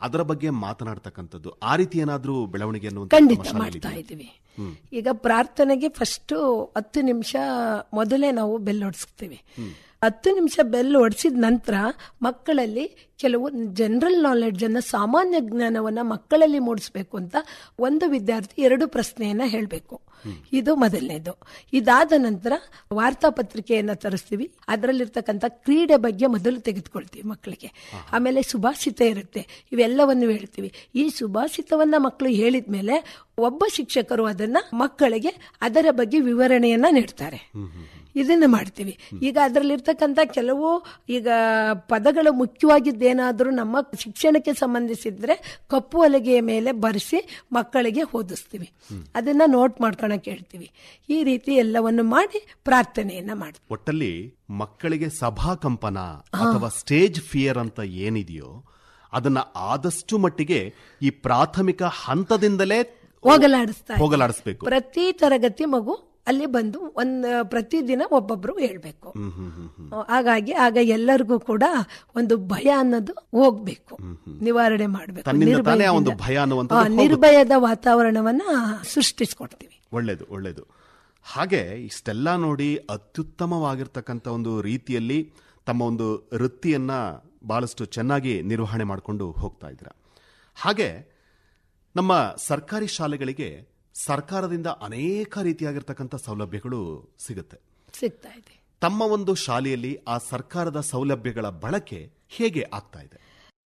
ಅದರ ಬಗ್ಗೆ ಮಾತನಾಡ್ತಕ್ಕಂಥದ್ದು ಆ ರೀತಿ ಏನಾದ್ರೂ ಬೆಳವಣಿಗೆ ಅನ್ನುವಂಥದ್ದು ಖಂಡಿತ ತಮ್ಮ ಶಾಲೆಯಲ್ಲಿ ಮಾಡ್ತಾ ಇದೆಯಾ? ಇದ್ದೀವಿ ಈಗ ಪ್ರಾರ್ಥನೆಗೆ ಫಸ್ಟ್ ಹತ್ತು ನಿಮಿಷ ಮೊದಲೇ ನಾವು ಬೆಲ್ ಹೊಡ್ಸ್ತೀವಿ ಹತ್ತು ನಿಮಿಷ ಬೆಲ್ ಹೊಡ್ಸಿದ ನಂತರ ಮಕ್ಕಳಲ್ಲಿ ಕೆಲವು ಜನರಲ್ ನಾಲೆಡ್ಜ್ ಅನ್ನ ಸಾಮಾನ್ಯ ಜ್ಞಾನವನ್ನ ಮಕ್ಕಳಲ್ಲಿ ಮೂಡಿಸ್ಬೇಕು ಅಂತ ಒಂದು ವಿದ್ಯಾರ್ಥಿ ಎರಡು ಪ್ರಶ್ನೆಯನ್ನ ಹೇಳಬೇಕು ಇದು ಮೊದಲನೇದು ಇದಾದ ನಂತರ ವಾರ್ತಾಪತ್ರಿಕೆಯನ್ನ ತರಿಸ್ತೀವಿ ಅದರಲ್ಲಿರ್ತಕ್ಕಂಥ ಕ್ರೀಡೆ ಬಗ್ಗೆ ಮೊದಲು ತೆಗೆದುಕೊಳ್ತೀವಿ ಮಕ್ಕಳಿಗೆ ಆಮೇಲೆ ಸುಭಾಷಿತ ಇರುತ್ತೆ ಇವೆಲ್ಲವನ್ನು ಹೇಳ್ತೀವಿ ಈ ಸುಭಾಷಿತವನ್ನ ಮಕ್ಕಳು ಹೇಳಿದ ಮೇಲೆ ಒಬ್ಬ ಶಿಕ್ಷಕರು ಅದನ್ನ ಮಕ್ಕಳಿಗೆ ಅದರ ಬಗ್ಗೆ ವಿವರಣೆಯನ್ನ ನೀಡ್ತಾರೆ ಇದನ್ನ ಮಾಡ್ತೀವಿ ಈಗ ಅದರಲ್ಲಿರ್ತಕ್ಕಂಥ ಕೆಲವು ಈಗ ಪದಗಳು ಮುಖ್ಯವಾಗಿದ್ದೇನಾದ್ರೂ ನಮ್ಮ ಶಿಕ್ಷಣಕ್ಕೆ ಸಂಬಂಧಿಸಿದ್ರೆ ಕಪ್ಪು ಹಲಗೆಯ ಮೇಲೆ ಬರೆಸಿ ಮಕ್ಕಳಿಗೆ ಓದಿಸ್ತೀವಿ ಅದನ್ನ ನೋಟ್ ಮಾಡ್ಕೊಳಕ್ ಹೇಳ್ತೀವಿ ಈ ರೀತಿ ಎಲ್ಲವನ್ನು ಮಾಡಿ ಪ್ರಾರ್ಥನೆಯನ್ನ ಮಾಡ್ತೀವಿ ಒಟ್ಟಲ್ಲಿ ಮಕ್ಕಳಿಗೆ ಸಭಾ ಕಂಪನ ಅಥವಾ ಸ್ಟೇಜ್ ಫಿಯರ್ ಅಂತ ಏನಿದೆಯೋ ಅದನ್ನ ಆದಷ್ಟು ಮಟ್ಟಿಗೆ ಈ ಪ್ರಾಥಮಿಕ ಹಂತದಿಂದಲೇ ಹೋಗಲಾಡಿಸ್ತಾ ಹೋಗಲಾಡಿಸ್ಬೇಕು ಪ್ರತಿ ತರಗತಿ ಮಗು ಅಲ್ಲಿ ಬಂದು ಒಂದ್ ಪ್ರತಿದಿನ ಒಬ್ಬೊಬ್ರು ಹೇಳ್ಬೇಕು ಹಾಗಾಗಿ ಆಗ ಎಲ್ಲರಿಗೂ ಕೂಡ ಒಂದು ಭಯ ಅನ್ನೋದು ಹೋಗ್ಬೇಕು ನಿವಾರಣೆ ಮಾಡಬೇಕು ತನ್ನಿಂದ ತಾನೇ ಆ ಒಂದು ಭಯ ಅನ್ನುವಂಥದ್ದು ಹೋಗುತ್ತೆ. ನಿರ್ಭಯದ ವಾತಾವರಣವನ್ನ ಸೃಷ್ಟಿಸ್ಕೊಡ್ತೀವಿ ಒಳ್ಳೇದು ಒಳ್ಳೇದು ಹಾಗೆ ಇಷ್ಟೆಲ್ಲ ನೋಡಿ ಅತ್ಯುತ್ತಮವಾಗಿರ್ತಕ್ಕಂಥ ಒಂದು ರೀತಿಯಲ್ಲಿ ತಮ್ಮ ಒಂದು ವೃತ್ತಿಯನ್ನ ಬಹಳಷ್ಟು ಚೆನ್ನಾಗಿ ನಿರ್ವಹಣೆ ಮಾಡಿಕೊಂಡು ಹೋಗ್ತಾ ಇದ್ದೀರಾ ಹಾಗೆ ನಮ್ಮ ಸರ್ಕಾರಿ ಶಾಲೆಗಳಿಗೆ ಸರ್ಕಾರದಿಂದ ಅನೇಕ ರೀತಿಯಾಗಿರ್ತಕ್ಕಂಥ ಸೌಲಭ್ಯಗಳು ಸಿಗುತ್ತೆ ಸಿಗ್ತಾ ಇದೆ ತಮ್ಮ ಒಂದು ಶಾಲೆಯಲ್ಲಿ ಆ ಸರ್ಕಾರದ ಸೌಲಭ್ಯಗಳ ಬಳಕೆ ಹೇಗೆ ಆಗ್ತಾ ಇದೆ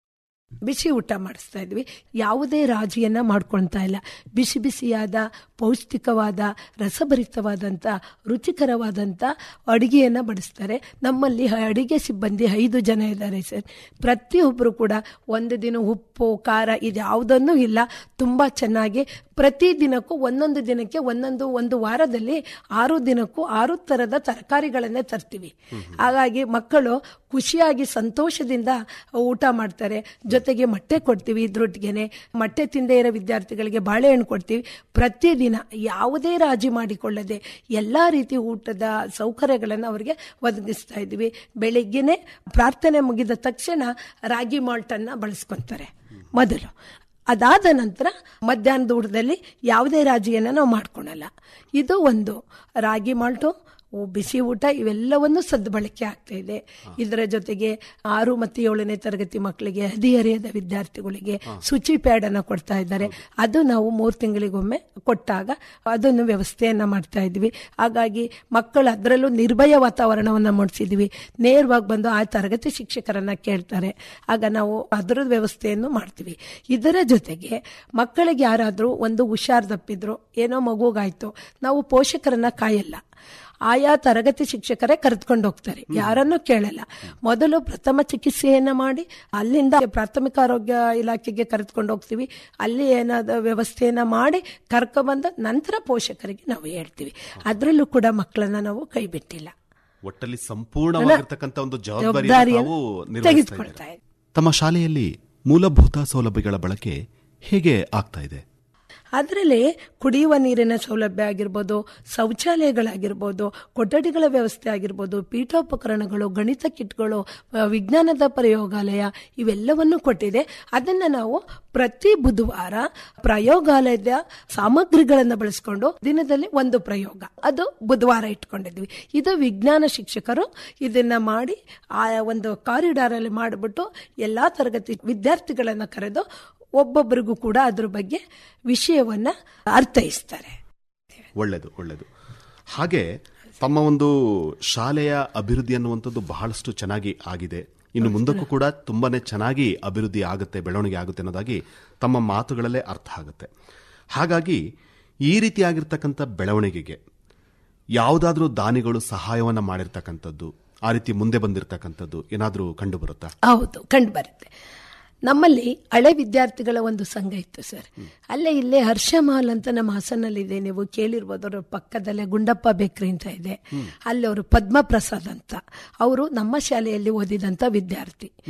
ಬಿಸಿ ಊಟ ಮಾಡಿಸ್ತಾ ಇದ್ವಿ ಯಾವುದೇ ರಾಜಿಯನ್ನ ಮಾಡ್ಕೊಳ್ತಾ ಇಲ್ಲ ಬಿಸಿ ಬಿಸಿಯಾದ ಪೌಷ್ಟಿಕವಾದ ರಸಭರಿತವಾದಂಥ ರುಚಿಕರವಾದಂಥ ಅಡಿಗೆಯನ್ನ ಬಡಿಸ್ತಾರೆ ನಮ್ಮಲ್ಲಿ ಅಡಿಗೆ ಸಿಬ್ಬಂದಿ ಐದು ಜನ ಇದ್ದಾರೆ ಸರ್ ಪ್ರತಿಯೊಬ್ಬರು ಕೂಡ ಒಂದು ದಿನ ಉಪ್ಪು ಖಾರ ಇದು ಯಾವುದನ್ನೂ ಇಲ್ಲ ತುಂಬ ಚೆನ್ನಾಗಿ ಪ್ರತಿ ದಿನಕ್ಕೂ ಒಂದೊಂದು ದಿನಕ್ಕೆ ಒಂದೊಂದು ಒಂದು ವಾರದಲ್ಲಿ ಆರು ದಿನಕ್ಕೂ ಆರು ಥರದ ತರಕಾರಿಗಳನ್ನೇ ತರ್ತೀವಿ ಹಾಗಾಗಿ ಮಕ್ಕಳು ಖುಷಿಯಾಗಿ ಸಂತೋಷದಿಂದ ಊಟ ಮಾಡ್ತಾರೆ ಜೊತೆಗೆ ಮೊಟ್ಟೆ ಕೊಡ್ತೀವಿ ಇದ್ರೊಟ್ಟಿಗೆನೆ ಮೊಟ್ಟೆ ತಿಂದೇ ಇರೋ ವಿದ್ಯಾರ್ಥಿಗಳಿಗೆ ಬಾಳೆಹಣ್ಣು ಕೊಡ್ತೀವಿ ಪ್ರತಿದಿನ ಯಾವುದೇ ರಾಜಿ ಮಾಡಿಕೊಳ್ಳದೆ ಎಲ್ಲ ರೀತಿ ಊಟದ ಸೌಕರ್ಯಗಳನ್ನು ಅವರಿಗೆ ಒದಗಿಸ್ತಾ ಇದ್ದೀವಿ ಬೆಳಿಗ್ಗೆನೆ ಪ್ರಾರ್ಥನೆ ಮುಗಿದ ತಕ್ಷಣ ರಾಗಿ ಮಾಲ್ಟನ್ನು ಬಳಸ್ಕೊಂತಾರೆ ಮೊದಲು ಅದಾದ ನಂತರ ಮಧ್ಯಾಹ್ನದ ಊಟದಲ್ಲಿ ಯಾವುದೇ ರಾಜಿಯನ್ನು ನಾವು ಮಾಡ್ಕೊಳಲ್ಲ ಇದು ಒಂದು ರಾಗಿ ಮಾಲ್ಟು ಉ- ಬಿಸಿ ಊಟ ಇವೆಲ್ಲವನ್ನು ಸದ್ಬಳಕೆ ಆಗ್ತಾ ಇದೆ ಇದರ ಜೊತೆಗೆ ಆರು ಮತ್ತು ಏಳನೇ ತರಗತಿ ಮಕ್ಕಳಿಗೆ ಹದಿಹರಿಯದ ವಿದ್ಯಾರ್ಥಿಗಳಿಗೆ ಶುಚಿ ಪ್ಯಾಡ್ ಅನ್ನು ಕೊಡ್ತಾ ಇದ್ದಾರೆ ಅದು ನಾವು ಮೂರು ತಿಂಗಳಿಗೊಮ್ಮೆ ಕೊಟ್ಟಾಗ ಅದನ್ನು ವ್ಯವಸ್ಥೆಯನ್ನ ಮಾಡ್ತಾ ಇದ್ವಿ ಹಾಗಾಗಿ ಮಕ್ಕಳು ಅದರಲ್ಲೂ ನಿರ್ಭಯ ವಾತಾವರಣವನ್ನ ಮೂಡಿಸಿದ್ವಿ ನೇರವಾಗಿ ಬಂದು ಆ ತರಗತಿ ಶಿಕ್ಷಕರನ್ನ ಕೇಳ್ತಾರೆ ಆಗ ನಾವು ಅದರ ವ್ಯವಸ್ಥೆಯನ್ನು ಮಾಡ್ತೀವಿ ಇದರ ಜೊತೆಗೆ ಮಕ್ಕಳಿಗೆ ಯಾರಾದರೂ ಒಂದು ಹುಷಾರ್ ತಪ್ಪಿದ್ರು ಏನೋ ಮಗುಗಾಯ್ತು ನಾವು ಪೋಷಕರನ್ನ ಕಾಯಲ್ಲ ಆಯಾ ತರಗತಿ ಶಿಕ್ಷಕರೇ ಕರೆದುಕೊಂಡು ಹೋಗ್ತಾರೆ ಯಾರನ್ನೂ ಕೇಳಲ್ಲ ಮೊದಲು ಪ್ರಥಮ ಚಿಕಿತ್ಸೆಯನ್ನ ಮಾಡಿ ಅಲ್ಲಿಂದ ಪ್ರಾಥಮಿಕ ಆರೋಗ್ಯ ಇಲಾಖೆಗೆ ಕರೆದುಕೊಂಡು ಹೋಗ್ತೀವಿ ಅಲ್ಲಿ ಏನಾದ ವ್ಯವಸ್ಥೆಯನ್ನ ಮಾಡಿ ಕರ್ಕೊಬಂದ ನಂತರ ಪೋಷಕರಿಗೆ ನಾವು ಹೇಳ್ತೀವಿ ಅದರಲ್ಲೂ ಕೂಡ ಮಕ್ಕಳನ್ನ ನಾವು ಕೈ ಬಿಟ್ಟಿಲ್ಲ ಒಟ್ಟಲ್ಲಿ ಸಂಪೂರ್ಣವಾಗಿರ್ತಕ್ಕಂಥ ಒಂದು ಜವಾಬ್ದಾರಿ ಜವಾಬ್ದಾರಿಯನ್ನು ತಾವು ನಿರ್ವಹಿಸ್ತಾ ತೆಗೆದುಕೊಳ್ತಾ ಇದ್ದೀರಾ. ಇದೆ ತಮ್ಮ ಶಾಲೆಯಲ್ಲಿ ಮೂಲಭೂತ ಸೌಲಭ್ಯಗಳ ಬಳಕೆ ಹೇಗೆ ಆಗ್ತಾ ಇದೆ ಅದರಲ್ಲಿ ಕುಡಿಯುವ ನೀರಿನ ಸೌಲಭ್ಯ ಆಗಿರ್ಬೋದು ಶೌಚಾಲಯಗಳಾಗಿರ್ಬೋದು ಕೊಠಡಿಗಳ ವ್ಯವಸ್ಥೆ ಆಗಿರ್ಬೋದು ಪೀಠೋಪಕರಣಗಳು ಗಣಿತ ಕಿಟ್ಗಳು ಆ, ವಿಜ್ಞಾನದ ಪ್ರಯೋಗಾಲಯ ಇವೆಲ್ಲವನ್ನು ಕೊಟ್ಟಿದೆ ಅದನ್ನ ನಾವು ಪ್ರತಿ ಬುಧವಾರ ಪ್ರಯೋಗಾಲಯದ ಸಾಮಗ್ರಿಗಳನ್ನು ಬಳಸ್ಕೊಂಡು ದಿನದಲ್ಲಿ ಒಂದು ಪ್ರಯೋಗ ಅದು ಬುಧವಾರ ಇಟ್ಕೊಂಡಿದ್ವಿ ಇದು ವಿಜ್ಞಾನ ಶಿಕ್ಷಕರು ಇದನ್ನ ಮಾಡಿ ಆ ಒಂದು ಕಾರಿಡಾರ್ ಅಲ್ಲಿ ಮಾಡಿಬಿಟ್ಟು ಎಲ್ಲಾ ತರಗತಿ ವಿದ್ಯಾರ್ಥಿಗಳನ್ನ ಕರೆದು ಒಬ್ಬೊಬ್ಬರಿಗೂ ಕೂಡ ಅದ್ರ ಬಗ್ಗೆ ವಿಷಯವನ್ನ ಅರ್ಥೈಸ್ತಾರೆ ಒಳ್ಳೆಯದು ಒಳ್ಳೆಯದು ಹಾಗೆ ತಮ್ಮ ಒಂದು ಶಾಲೆಯ ಅಭಿವೃದ್ಧಿ ಅನ್ನುವಂಥದ್ದು ಬಹಳಷ್ಟು ಚೆನ್ನಾಗಿ ಆಗಿದೆ ಇನ್ನು ಮುಂದಕ್ಕೂ ಕೂಡ ತುಂಬಾನೇ ಚೆನ್ನಾಗಿ ಅಭಿವೃದ್ಧಿ ಆಗುತ್ತೆ ಬೆಳವಣಿಗೆ ಆಗುತ್ತೆ ಅನ್ನೋದಾಗಿ ತಮ್ಮ ಮಾತುಗಳಲ್ಲೇ ಅರ್ಥ ಆಗುತ್ತೆ ಹಾಗಾಗಿ ಈ ರೀತಿಯಾಗಿರ್ತಕ್ಕಂಥ ಬೆಳವಣಿಗೆಗೆ ಯಾವುದಾದ್ರೂ ದಾನಿಗಳು ಸಹಾಯವನ್ನ ಮಾಡಿರ್ತಕ್ಕಂಥದ್ದು ಆ ರೀತಿ ಮುಂದೆ ಬಂದಿರತಕ್ಕಂಥದ್ದು ಏನಾದರೂ ಕಂಡು ಬರುತ್ತಾ ಹೌದು ಕಂಡು ಬರುತ್ತೆ ನಮ್ಮಲ್ಲಿ ಹಳೆ ವಿದ್ಯಾರ್ಥಿಗಳ ಒಂದು ಸಂಘ ಇತ್ತು ಸರ್ ಅಲ್ಲೇ ಇಲ್ಲೇ ಹರ್ಷಮಾಲ್ ಅಂತ ನಮ್ಮ ಹಾಸನಲ್ಲಿದೆ ನೀವು ಕೇಳಿರ್ಬೋದು ಅವ್ರ ಪಕ್ಕದಲ್ಲೇ ಗುಂಡಪ್ಪ ಬೇಕ್ರಿ ಅಂತ ಇದೆ ಅಲ್ಲಿ ಅವರು ಪದ್ಮಪ್ರಸಾದ್ ಅಂತ ಅವರು ನಮ್ಮ ಶಾಲೆಯಲ್ಲಿ ಓದಿದಂತ ವಿದ್ಯಾರ್ಥಿ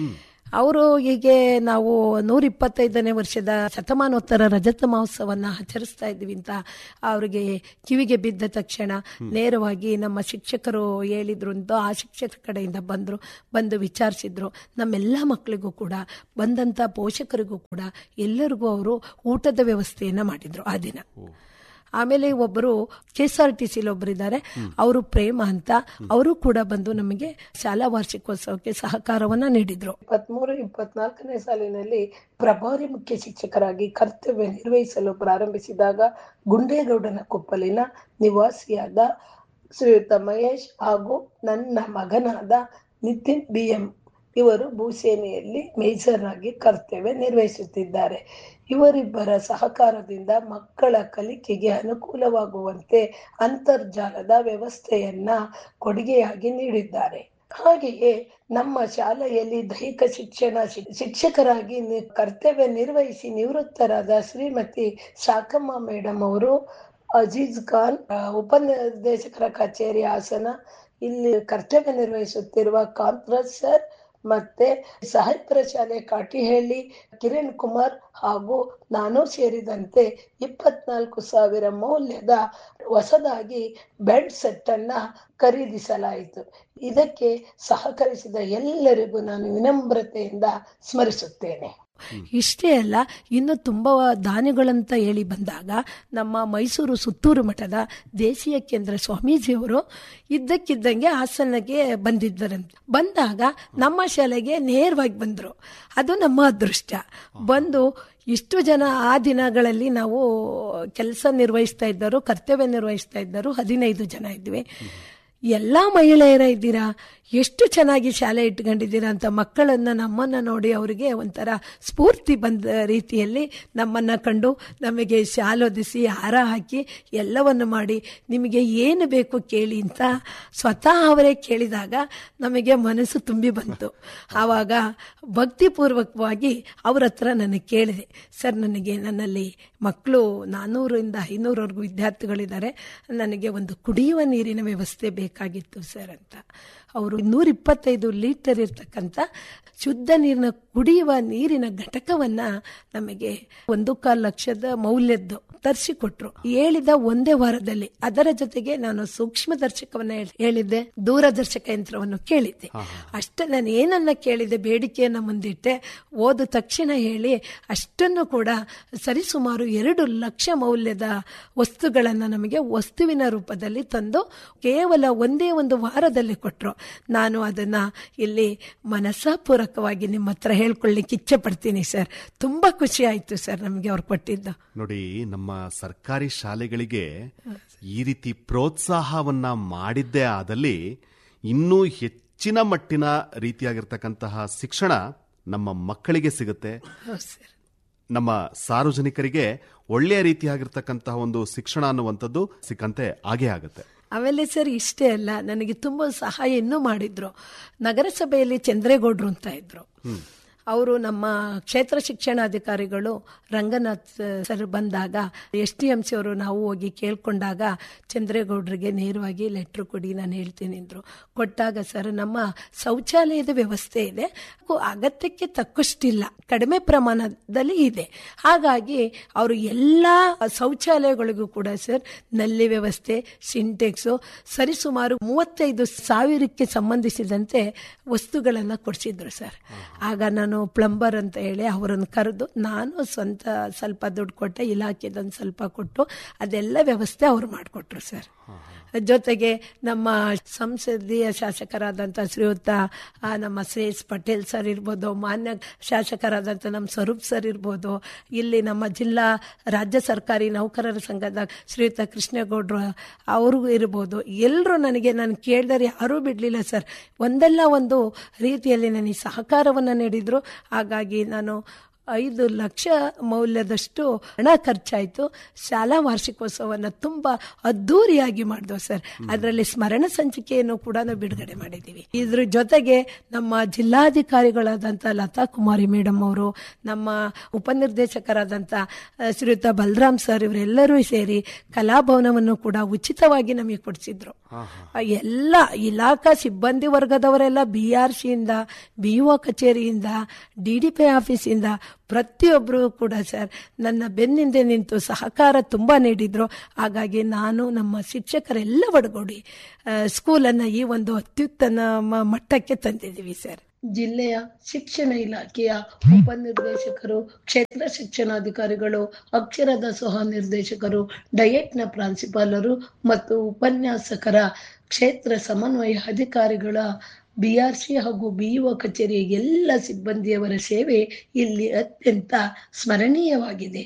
ಅವರು ಹೀಗೆ ನಾವು ನೂರ ಇಪ್ಪತ್ತೈದನೇ ವರ್ಷದ ಶತಮಾನೋತ್ತರ ರಜತ ಮಹೋತ್ಸವನ್ನ ಆಚರಿಸ್ತಾ ಇದ್ವಿ ಅಂತ ಅವರಿಗೆ ಕಿವಿಗೆ ಬಿದ್ದ ತಕ್ಷಣ ನೇರವಾಗಿ ನಮ್ಮ ಶಿಕ್ಷಕರು ಹೇಳಿದ್ರು ಅಂತ ಆ ಶಿಕ್ಷಕರ ಕಡೆಯಿಂದ ಬಂದರು ಬಂದು ವಿಚಾರಿಸಿದ್ರು ನಮ್ಮೆಲ್ಲ ಮಕ್ಕಳಿಗೂ ಕೂಡ ಬಂದಂಥ ಪೋಷಕರಿಗೂ ಕೂಡ ಎಲ್ಲರಿಗೂ ಅವರು ಊಟದ ವ್ಯವಸ್ಥೆಯನ್ನ ಮಾಡಿದ್ರು ಆ ದಿನ ಆಮೇಲೆ ಒಬ್ಬರು ಕೆ ಎಸ್ ಆರ್ ಟಿ ಸಿಲಿ ಒಬ್ಬರಿದ್ದಾರೆ ಅವರು ಪ್ರೇಮ ಅಂತ ಅವರು ಕೂಡ ಬಂದು ನಮಗೆ ಶಾಲಾ ವಾರ್ಷಿಕೋತ್ಸವಕ್ಕೆ ಸಹಕಾರವನ್ನ ನೀಡಿದ್ರು ಇಪ್ಪತ್ಮೂರು ಇಪ್ಪತ್ನಾಲ್ಕನೇ ಸಾಲಿನಲ್ಲಿ ಪ್ರಭಾರಿ ಮುಖ್ಯ ಶಿಕ್ಷಕರಾಗಿ ಕರ್ತವ್ಯ ನಿರ್ವಹಿಸಲು ಪ್ರಾರಂಭಿಸಿದಾಗ ಗುಂಡೇಗೌಡನ ಕೊಪ್ಪಲಿನ ನಿವಾಸಿಯಾದ ಶ್ರೀಯುತ ಮಹೇಶ್ ಹಾಗೂ ನನ್ನ ಮಗನಾದ ನಿತಿನ್ ಬಿ ಎಂ ಇವರು ಭೂಸೇನೆಯಲ್ಲಿ ಮೇಜರ್ ಆಗಿ ಕರ್ತವ್ಯ ನಿರ್ವಹಿಸುತ್ತಿದ್ದಾರೆ ಇವರಿಬ್ಬರ ಸಹಕಾರದಿಂದ ಮಕ್ಕಳ ಕಲಿಕೆಗೆ ಅನುಕೂಲವಾಗುವಂತೆ ಅಂತರ್ಜಾಲದ ವ್ಯವಸ್ಥೆಯನ್ನ ಕೊಡುಗೆಯಾಗಿ ನೀಡಿದ್ದಾರೆ ಹಾಗೆಯೇ ನಮ್ಮ ಶಾಲೆಯಲ್ಲಿ ದೈಹಿಕ ಶಿಕ್ಷಣ ಶಿಕ್ಷಕರಾಗಿ ಕರ್ತವ್ಯ ನಿರ್ವಹಿಸಿ ನಿವೃತ್ತರಾದ ಶ್ರೀಮತಿ ಶಾಕಮ್ಮ ಮೇಡಮ್ ಅವರು ಅಜೀಜ್ ಖಾನ್ ಉಪನಿರ್ದೇಶಕರ ಕಚೇರಿ ಹಾಸನ ಇಲ್ಲಿ ಕರ್ತವ್ಯ ನಿರ್ವಹಿಸುತ್ತಿರುವ ಕಾಂತರಾಜ್ ಸರ್ ಮತ್ತೆ ಸಾಹಿತ್ಯ ಶಾಲೆ ಕಾಟಿಹಳ್ಳಿ ಕಿರಣ್ ಕುಮಾರ್ ಹಾಗೂ ನಾನು ಸೇರಿದಂತೆ ಇಪ್ಪತ್ನಾಲ್ಕು ಸಾವಿರ ಮೌಲ್ಯದ ಹೊಸದಾಗಿ ಬೆಡ್ ಸೆಟ್ ಅನ್ನ ಖರೀದಿಸಲಾಯಿತು ಇದಕ್ಕೆ ಸಹಕರಿಸಿದ ಎಲ್ಲರಿಗೂ ನಾನು ವಿನಮ್ರತೆಯಿಂದ ಸ್ಮರಿಸುತ್ತೇನೆ ಇಷ್ಟೇ ಅಲ್ಲ ಇನ್ನು ತುಂಬ ದಾನಿಗಳಂತ ಹೇಳಿ ಬಂದಾಗ ನಮ್ಮ ಮೈಸೂರು ಸುತ್ತೂರು ಮಠದ ದೇಶೀಯ ಕೇಂದ್ರ ಸ್ವಾಮೀಜಿಯವರು ಇದ್ದಕ್ಕಿದ್ದಂಗೆ ಹಾಸನಗೆ ಬಂದಿದ್ದರಂತೆ ಬಂದಾಗ ನಮ್ಮ ಶಾಲೆಗೆ ನೇರವಾಗಿ ಬಂದರು ಅದು ನಮ್ಮ ಅದೃಷ್ಟ ಬಂದು ಇಷ್ಟು ಜನ ಆ ದಿನಗಳಲ್ಲಿ ನಾವು ಕೆಲಸ ನಿರ್ವಹಿಸ್ತಾ ಇದ್ದರು ಕರ್ತವ್ಯ ನಿರ್ವಹಿಸ್ತಾ ಇದ್ದರು ಹದಿನೈದು ಜನ ಇದ್ವಿ ಎಲ್ಲ ಮಹಿಳೆಯರ ಇದ್ದೀರಾ ಎಷ್ಟು ಚೆನ್ನಾಗಿ ಶಾಲೆ ಇಟ್ಕೊಂಡಿದ್ದೀರಾ ಅಂತ ಮಕ್ಕಳನ್ನ ನಮ್ಮನ್ನ ನೋಡಿ ಅವರಿಗೆ ಒಂಥರ ಸ್ಫೂರ್ತಿ ಬಂದ ರೀತಿಯಲ್ಲಿ ನಮ್ಮನ್ನ ಕಂಡು ನಮಗೆ ಶಾಲೊದಿಸಿ ಹಾರ ಹಾಕಿ ಎಲ್ಲವನ್ನು ಮಾಡಿ ನಿಮಗೆ ಏನು ಬೇಕು ಕೇಳಿ ಅಂತ ಸ್ವತಃ ಅವರೇ ಕೇಳಿದಾಗ ನಮಗೆ ಮನಸ್ಸು ತುಂಬಿ ಬಂತು ಆವಾಗ ಭಕ್ತಿಪೂರ್ವಕವಾಗಿ ಅವ್ರ ಹತ್ರ ನನಗೆ ಕೇಳಿದೆ ಸರ್ ನನಗೆ ನನ್ನಲ್ಲಿ ಮಕ್ಕಳು ನಾನ್ನೂರಿಂದ ಐನೂರವರೆಗೂ ವಿದ್ಯಾರ್ಥಿಗಳಿದ್ದಾರೆ ನನಗೆ ಒಂದು ಕುಡಿಯುವ ನೀರಿನ ವ್ಯವಸ್ಥೆ ಬೇಕಾಗಿತ್ತು ಸರ್ ಅಂತ ಅವರು ನೂರ ಇಪ್ಪತ್ತೈದು ಲೀಟರ್ ಇರ್ತಕ್ಕಂಥ ಶುದ್ಧ ನೀರಿನ ಕುಡಿಯುವ ನೀರಿನ ಘಟಕವನ್ನ ನಮಗೆ ಒಂದು ಕಾಲು ಲಕ್ಷದ ಮೌಲ್ಯದ್ದು ತರಿಸಿಕೊಟ್ರು ಹೇಳಿದ ಒಂದೇ ವಾರದಲ್ಲಿ ಅದರ ಜೊತೆಗೆ ನಾನು ಸೂಕ್ಷ್ಮ ದರ್ಶಕವನ್ನ ಹೇಳಿದ್ದೆ ದೂರದರ್ಶಕ ಯಂತ್ರವನ್ನು ಕೇಳಿದ್ದೆ ಅಷ್ಟ ನಾನು ಏನನ್ನ ಕೇಳಿದೆ ಬೇಡಿಕೆಯನ್ನ ಮುಂದಿಟ್ಟೆ ಓದ ತಕ್ಷಣ ಹೇಳಿ ಅಷ್ಟನ್ನು ಕೂಡ ಸರಿಸುಮಾರು ಎರಡು ಲಕ್ಷ ಮೌಲ್ಯದ ವಸ್ತುಗಳನ್ನ ನಮಗೆ ವಸ್ತುವಿನ ರೂಪದಲ್ಲಿ ತಂದು ಕೇವಲ ಒಂದೇ ಒಂದು ವಾರದಲ್ಲಿ ಕೊಟ್ಟರು ನಾನು ಅದನ್ನ ಇಲ್ಲಿ ಮನಸ್ಸಾಪೂರ್ವಕವಾಗಿ ನಿಮ್ಮ ಹತ್ರ ಹೇಳ್ಕೊಳ್ಳಿಕ್ಕೆ ಇಚ್ಛೆ ಪಡ್ತೀನಿ ಸರ್ ತುಂಬಾ ಖುಷಿ ಆಯ್ತು ಸರ್ ನಮಗೆ ಅವ್ರು ಕೊಟ್ಟಿದ್ದು ನೋಡಿ ನಮ್ಮ ಸರ್ಕಾರಿ ಶಾಲೆಗಳಿಗೆ ಈ ರೀತಿ ಪ್ರೋತ್ಸಾಹವನ್ನ ಮಾಡಿದ್ದೇ ಆದಲ್ಲಿ ಇನ್ನೂ ಹೆಚ್ಚಿನ ಮಟ್ಟಿನ ರೀತಿಯಾಗಿರ್ತಕ್ಕಂತಹ ಶಿಕ್ಷಣ ನಮ್ಮ ಮಕ್ಕಳಿಗೆ ಸಿಗುತ್ತೆ ನಮ್ಮ ಸಾರ್ವಜನಿಕರಿಗೆ ಒಳ್ಳೆಯ ರೀತಿಯಾಗಿರ್ತಕ್ಕಂತಹ ಒಂದು ಶಿಕ್ಷಣ ಅನ್ನುವಂಥದ್ದು ಸಿಕ್ಕಂತೆ ಆಗೇ ಆಗುತ್ತೆ ಆಮೇಲೆ ಸರ್ ಇಷ್ಟೇ ಅಲ್ಲ ನನಗೆ ತುಂಬ ಸಹಾಯ ಇನ್ನೂ ಮಾಡಿದ್ರು ನಗರಸಭೆಯಲ್ಲಿ ಚಂದ್ರೇಗೌಡರು ಅಂತ ಇದ್ರು ಅವರು ನಮ್ಮ ಕ್ಷೇತ್ರ ಶಿಕ್ಷಣಾಧಿಕಾರಿಗಳು ರಂಗನಾಥ್ ಸರ್ ಬಂದಾಗ ಎಸ್ ಟಿ ಎಂ ಸಿ ಅವರು ನಾವು ಹೋಗಿ ಕೇಳ್ಕೊಂಡಾಗ ಚಂದ್ರೇಗೌಡರಿಗೆ ನೇರವಾಗಿ ಲೆಟ್ರ್ ಕೊಡಿ ನಾನು ಹೇಳ್ತೀನಿ ಅಂದರು ಕೊಟ್ಟಾಗ ಸರ್ ನಮ್ಮ ಶೌಚಾಲಯದ ವ್ಯವಸ್ಥೆ ಇದೆ ಅಗತ್ಯಕ್ಕೆ ತಕ್ಕಷ್ಟಿಲ್ಲ ಕಡಿಮೆ ಪ್ರಮಾಣದಲ್ಲಿ ಇದೆ ಹಾಗಾಗಿ ಅವರು ಎಲ್ಲ ಶೌಚಾಲಯಗಳಿಗೂ ಕೂಡ ಸರ್ ನಲ್ಲಿ ವ್ಯವಸ್ಥೆ ಸಿಂಟೆಕ್ಸು ಸರಿಸುಮಾರು ಮೂವತ್ತೈದು ಸಾವಿರಕ್ಕೆ ಸಂಬಂಧಿಸಿದಂತೆ ವಸ್ತುಗಳನ್ನು ಕೊಡಿಸಿದ್ರು ಸರ್ ಆಗ ನಾನು ಪ್ಲಂಬರ್ ಅಂತ ಹೇಳಿ ಅವರನ್ನು ಕರೆದು ನಾನು ಸ್ವಂತ ಸ್ವಲ್ಪ ದುಡ್ಡು ಕೊಟ್ಟೆ ಇಲಾಖೆದೊಂದು ಸ್ವಲ್ಪ ಕೊಟ್ಟು ಅದೆಲ್ಲ ವ್ಯವಸ್ಥೆ ಅವರು ಮಾಡಿಕೊಟ್ರು ಸರ್ ಜೊತೆಗೆ ನಮ್ಮ ಸಂಸದೀಯ ಶಾಸಕರಾದಂಥ ಶ್ರೀಯುತ ನಮ್ಮ ಶ್ರೇಯಸ್ ಪಟೇಲ್ ಸರ್ ಇರ್ಬೋದು ಮಾನ್ಯ ಶಾಸಕರಾದಂಥ ನಮ್ಮ ಸ್ವರೂಪ್ ಸರ್ ಇರ್ಬೋದು ಇಲ್ಲಿ ನಮ್ಮ ಜಿಲ್ಲಾ ರಾಜ್ಯ ಸರ್ಕಾರಿ ನೌಕರರ ಸಂಘದ ಶ್ರೀಯುತ ಕೃಷ್ಣೇಗೌಡರು ಅವ್ರಿಗೂ ಇರ್ಬೋದು ಎಲ್ಲರೂ ನನಗೆ ನಾನು ಕೇಳಿದರೆ ಯಾರೂ ಬಿಡಲಿಲ್ಲ ಸರ್ ಒಂದಲ್ಲ ಒಂದು ರೀತಿಯಲ್ಲಿ ನನಗೆ ಸಹಕಾರವನ್ನು ನೀಡಿದರು ಹಾಗಾಗಿ ನಾನು ಐದು ಲಕ್ಷ ಮೌಲ್ಯದಷ್ಟು ಹಣ ಖರ್ಚಾಯಿತು ಶಾಲಾ ವಾರ್ಷಿಕೋತ್ಸವನ ತುಂಬಾ ಅದ್ದೂರಿಯಾಗಿ ಮಾಡಿದ್ವು ಸರ್ ಅದರಲ್ಲಿ ಸ್ಮರಣ ಸಂಚಿಕೆಯನ್ನು ಕೂಡ ನಾವು ಬಿಡುಗಡೆ ಮಾಡಿದ್ದೀವಿ ಇದ್ರ ಜೊತೆಗೆ ನಮ್ಮ ಜಿಲ್ಲಾಧಿಕಾರಿಗಳಾದಂಥ ಲತಾ ಕುಮಾರಿ ಮೇಡಮ್ ಅವರು ನಮ್ಮ ಉಪನಿರ್ದೇಶಕರಾದಂಥ ಆ, ಶ್ರೀಯುತ ಬಲರಾಮ್ ಸರ್ ಇವರೆಲ್ಲರೂ ಸೇರಿ ಕಲಾಭವನವನ್ನು ಕೂಡ ಉಚಿತವಾಗಿ ನಮಗೆ ಕೊಡಿಸಿದ್ರು ಆ, ಎಲ್ಲ ಇಲಾಖಾ ಸಿಬ್ಬಂದಿ ವರ್ಗದವರೆಲ್ಲ ಬಿ ಆರ್ ಸಿಯಿಂದ ಬಿ ಒ ಕಚೇರಿಯಿಂದ ಡಿ ಡಿ ಪಿ ಆಫೀಸಿಂದ ಪ್ರತಿಯೊಬ್ಬರು ಕೂಡ ಸರ್ ನನ್ನ ಬೆನ್ನಿಂದೆ ನಿಂತು ಸಹಕಾರ ತುಂಬ ನೀಡಿದ್ರು ಹಾಗಾಗಿ ನಾನು ನಮ್ಮ ಶಿಕ್ಷಕರೆಲ್ಲ ಒಡಗೂಡಿ ಆ, ಸ್ಕೂಲನ್ನು ಈ ಒಂದು ಅತ್ಯುತ್ತಮ ಮಟ್ಟಕ್ಕೆ ತಂದಿದ್ದೀವಿ ಸರ್ ಜಿಲ್ಲೆಯ ಶಿಕ್ಷಣ ಇಲಾಖೆಯ ಉಪನಿರ್ದೇಶಕರು ಕ್ಷೇತ್ರ ಶಿಕ್ಷಣಾಧಿಕಾರಿಗಳು ಅಕ್ಷರದ ಸಹ ನಿರ್ದೇಶಕರು ಡಯಟ್ನ ಪ್ರಾಂಶುಪಾಲರು ಮತ್ತು ಉಪನ್ಯಾಸಕರ ಕ್ಷೇತ್ರ ಸಮನ್ವಯ ಅಧಿಕಾರಿಗಳ ಬಿಆರ್ಸಿ ಹಾಗೂ ಬಿಇಒ ಕಚೇರಿಯ ಎಲ್ಲ ಸಿಬ್ಬಂದಿಯವರ ಸೇವೆ ಇಲ್ಲಿ ಅತ್ಯಂತ ಸ್ಮರಣೀಯವಾಗಿದೆ